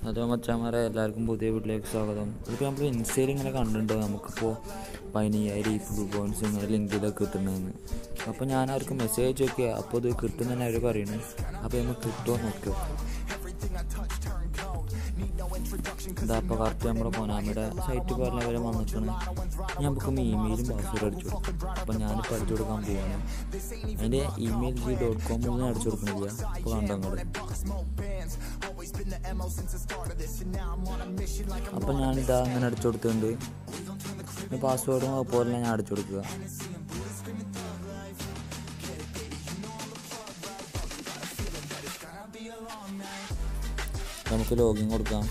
അതോ മച്ചാമാരെ എല്ലാവർക്കും പുതിയ വീട്ടിലേക്ക് സ്വാഗതം ഇതിപ്പോൾ നമ്മൾ ഇൻസ്റ്റയിൽ ഇങ്ങനെ കണ്ടിട്ടുണ്ടോ നമുക്കിപ്പോൾ പതിനയ്യായിരം ഈ ഫുൾ പോയിൻറ്റ്സ് ഇങ്ങനെ ലിങ്കിലൊക്കെ കിട്ടുന്നതെന്ന് അപ്പോൾ ഞാൻ അവർക്ക് മെസ്സേജ് അയച്ചു നോക്കിയാൽ അപ്പോൾ ഇത് കിട്ടുമെന്നാണ് അവർ പറയുന്നത് അപ്പോൾ നമുക്ക് കിട്ടുമോ നോക്കുക ഇതാ അപ്പോൾ കറക്റ്റ് നമ്മുടെ കൊനാമിയുടെ സൈറ്റ് പോലെ വരെ വന്നിട്ടാണ് ഞാൻ നമുക്ക് ഇമെയിലും പാസ്വേഡ് അടിച്ചു കൊടുക്കും അപ്പോൾ ഞാനിപ്പോൾ അടിച്ചു കൊടുക്കാൻ പോവാണ് അതിൻ്റെ ഇമെയിൽ ജി ഡോട്ട് കോം ഒന്നും അടിച്ചു കൊടുക്കുന്നില്ല അപ്പോൾ കണ്ടോ അങ്ങോട്ട് അപ്പോൾ ഞാനിതാ അങ്ങനെ അടിച്ചു കൊടുത്തിട്ടുണ്ട് പാസ്വേഡും അതുപോലെ ഞാൻ അടിച്ചു കൊടുക്കുക നമുക്ക് ലോഗിൻ കൊടുക്കാം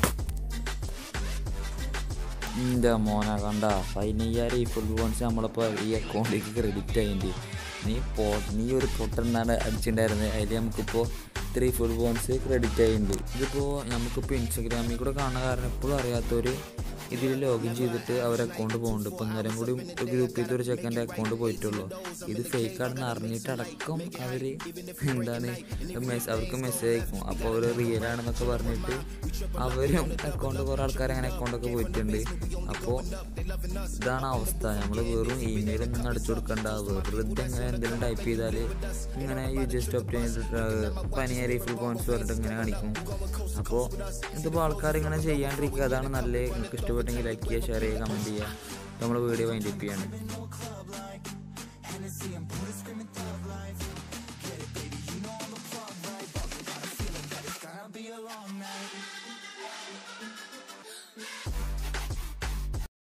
എൻ്റെ മോനെ കണ്ട പതിനയ്യായിരം ഈ ഫുൾ ബോൺസ് നമ്മളിപ്പോൾ ഈ അക്കൗണ്ടിലേക്ക് ക്രെഡിറ്റ് ആയിട്ടുണ്ട് നീ പോ നീ ഒരു പൊട്ടെന്നാണ് അടിച്ചിട്ടുണ്ടായിരുന്നത് അതിൽ നമുക്കിപ്പോൾ ത്രീ ഫുൾ ബോൺസ് ക്രെഡിറ്റ് ആയിട്ടുണ്ട് ഇതിപ്പോൾ നമുക്കിപ്പോൾ ഇൻസ്റ്റഗ്രാമിൽ കൂടെ കാണുന്ന കാരണം എപ്പോഴും അറിയാത്തൊരു ഇതിൽ ലോഗിൻ ചെയ്തിട്ട് അവർ അക്കൗണ്ട് പോകുന്നുണ്ട് ഇപ്പം നേരം കൂടി ഒരു ഗ്രൂപ്പിൽ ഒരു ചെക്കൻ്റെ അക്കൗണ്ട് പോയിട്ടുള്ളൂ ഇത് ഫേക്ക് ആണെന്ന് അറിഞ്ഞിട്ടടക്കം അവർ എന്താണ് മെസ് അവർക്ക് മെസ്സേജ് അയക്കും അപ്പോൾ അവർ റിയൽ ആണെന്നൊക്കെ പറഞ്ഞിട്ട് അവരും അക്കൗണ്ട് കുറേ ആൾക്കാർ അങ്ങനെ അക്കൗണ്ടൊക്കെ പോയിട്ടുണ്ട് അപ്പോൾ ഇതാണ് അവസ്ഥ നമ്മൾ വെറും ഇമെയിൽ ഒന്നും അടിച്ചു കൊടുക്കണ്ട വെറുതെ ഇങ്ങനെ എന്തെങ്കിലും ടൈപ്പ് ചെയ്താൽ ഇങ്ങനെ യു ജസ്റ്റ് ഒപ്റ്റൈൻ പനിയ ഫുൾ പോയിന്റ്സ് പറഞ്ഞിട്ട് ഇങ്ങനെ കാണിക്കും അപ്പോൾ ഇതിപ്പോൾ ആൾക്കാർ ഇങ്ങനെ ചെയ്യാണ്ടിരിക്കുക അതാണ് നല്ലത് നിങ്ങൾക്ക് ഇഷ്ടപ്പെട്ടെങ്കിൽ ലൈക്ക് ചെയ്യുക ഷെയർ ചെയ്യുക കമൻറ്റ് ചെയ്യുക നമ്മൾ വീഡിയോ വൈൻഡപ്പ് ചെയ്യാണ്